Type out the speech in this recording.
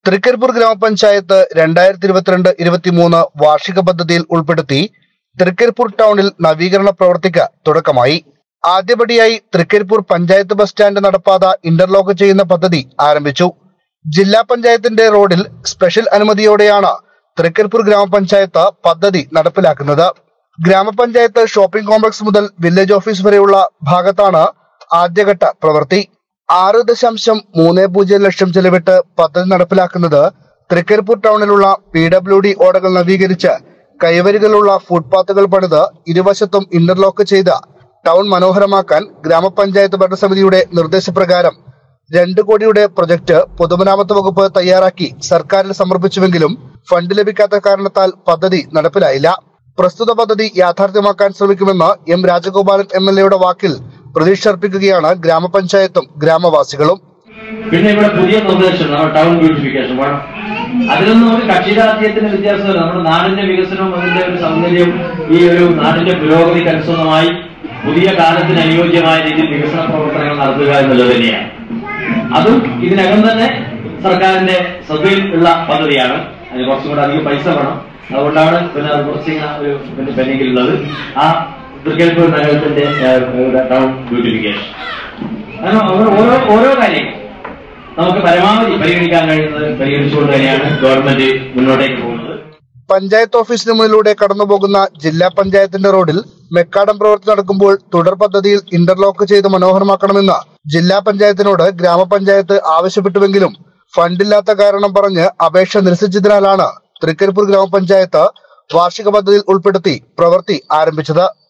തൃക്കരിപ്പൂർ ഗ്രാമപഞ്ചായത്ത് രണ്ടായിരത്തി ഇരുപത്തിരണ്ട് ഇരുപത്തിമൂന്ന് വാർഷിക പദ്ധതിയിൽ ഉൾപ്പെടുത്തി തൃക്കരിപ്പൂർ ടൗണിൽ നവീകരണ പ്രവർത്തിക്ക് തുടക്കമായി ആദ്യപടിയായി തൃക്കരിപ്പൂർ പഞ്ചായത്ത് ബസ് സ്റ്റാൻഡ് നടപ്പാത ഇന്റർലോക്ക് ചെയ്യുന്ന പദ്ധതി ആരംഭിച്ചു ജില്ലാ പഞ്ചായത്തിന്റെ റോഡിൽ സ്പെഷ്യൽ അനുമതിയോടെയാണ് തൃക്കരിപ്പൂർ ഗ്രാമപഞ്ചായത്ത് പദ്ധതി നടപ്പിലാക്കുന്നത് ഗ്രാമപഞ്ചായത്ത് ഷോപ്പിംഗ് കോംപ്ലക്സ് മുതൽ വില്ലേജ് ഓഫീസ് വരെയുള്ള ഭാഗത്താണ് ആദ്യഘട്ട പ്രവൃത്തി ആറ് ദശാംശം മൂന്ന് പൂജ്യം ലക്ഷം ചെലവിട്ട് പദ്ധതി നടപ്പിലാക്കുന്നത് തൃക്കരിപ്പൂർ ടൗണിലുള്ള പി ഡബ്ല്യു ഡി ഓടകൾ നവീകരിച്ച് കൈവരികളുള്ള ഫുട്പാത്തുകൾ പണിത് ഇരുവശത്തും ഇന്റർലോക്ക് ചെയ്ത് ടൗൺ മനോഹരമാക്കാൻ ഗ്രാമപഞ്ചായത്ത് ഭരണസമിതിയുടെ നിർദ്ദേശപ്രകാരം രണ്ട് കോടിയുടെ പ്രൊജക്ട് പൊതുമരാമത്ത് വകുപ്പ് തയ്യാറാക്കി സർക്കാരിൽ സമർപ്പിച്ചുവെങ്കിലും ഫണ്ട് ലഭിക്കാത്ത കാരണത്താൽ പദ്ധതി നടപ്പിലായില്ല പ്രസ്തുത പദ്ധതി യാഥാർത്ഥ്യമാക്കാൻ ശ്രമിക്കുമെന്ന് എം രാജഗോപാലൻ എം എൽ എയുടെ വാക്കിൽ പ്രതീക്ഷ അർപ്പിക്കുകയാണ് ഗ്രാമപഞ്ചായത്തും ഗ്രാമവാസികളും പിന്നെ ഇവിടെ പുതിയ നിർദ്ദേശം നമ്മുടെ ടൗൺ ബ്യൂട്ടിഫിക്കേഷൻ വേണം അതിലൊന്നും ഒരു കക്ഷി രാഷ്ട്രീയത്തിന് വ്യത്യാസമില്ല നമ്മുടെ നാടിന്റെ വികസനവും അതിന്റെ ഒരു സൗന്ദര്യം ഈ ഒരു നാടിന്റെ പുരോഗതിക്ക് അനുസൃതമായി പുതിയ കാലത്തിന് അനുയോജ്യമായ രീതിയിൽ വികസന പ്രവർത്തനങ്ങൾ നടത്തുക എന്നുള്ളത് തന്നെയാണ് അതും ഇതിനകം തന്നെ സർക്കാരിന്റെ ശ്രദ്ധയിൽ ഉള്ള പദ്ധതിയാണ് അതിന് കുറച്ചും കൂടെ അധികം പൈസ വേണം അതുകൊണ്ടാണ് പിന്നെ അത് കുറച്ച് ഇങ്ങനെ ഒരു പിന്നെ പെൻഡിങ്ങിലുള്ളത് ആ തൃക്കേൽപ്പൂർ നഗരത്തിന്റെ ഏഹ്, ടൗൺ ബ്യൂട്ടിഫിക്കേഷൻ അങ്ങനെ ഓരോ ഓരോ ഓരോ കാര്യങ്ങൾ നമുക്ക് പരമാവധി പരിഗണിക്കാൻ കഴിയുന്നത് പരിഗണിച്ചുകൊണ്ട് തന്നെയാണ് ഗവൺമെന്റ് മുന്നോട്ടേക്ക് പോകുന്നത് പഞ്ചായത്ത് ഓഫീസിന് മുന്നിലൂടെ കടന്നുപോകുന്ന ജില്ലാ പഞ്ചായത്തിന്റെ റോഡിൽ മെക്കാടം പ്രവൃത്തി നടക്കുമ്പോൾ തുടർ പദ്ധതിയിൽ ഇന്റർലോക്ക് ചെയ്ത് മനോഹരമാക്കണമെന്ന് ജില്ലാ പഞ്ചായത്തിനോട് ഗ്രാമപഞ്ചായത്ത് ആവശ്യപ്പെട്ടുവെങ്കിലും ഫണ്ടില്ലാത്ത കാരണം പറഞ്ഞ് അപേക്ഷ നിരസിച്ചതിനാലാണ് തൃക്കരിപ്പൂർ ഗ്രാമപഞ്ചായത്ത് വാർഷിക പദ്ധതിയിൽ ഉൾപ്പെടുത്തി പ്രവൃത്തി ആരംഭിച്ചത്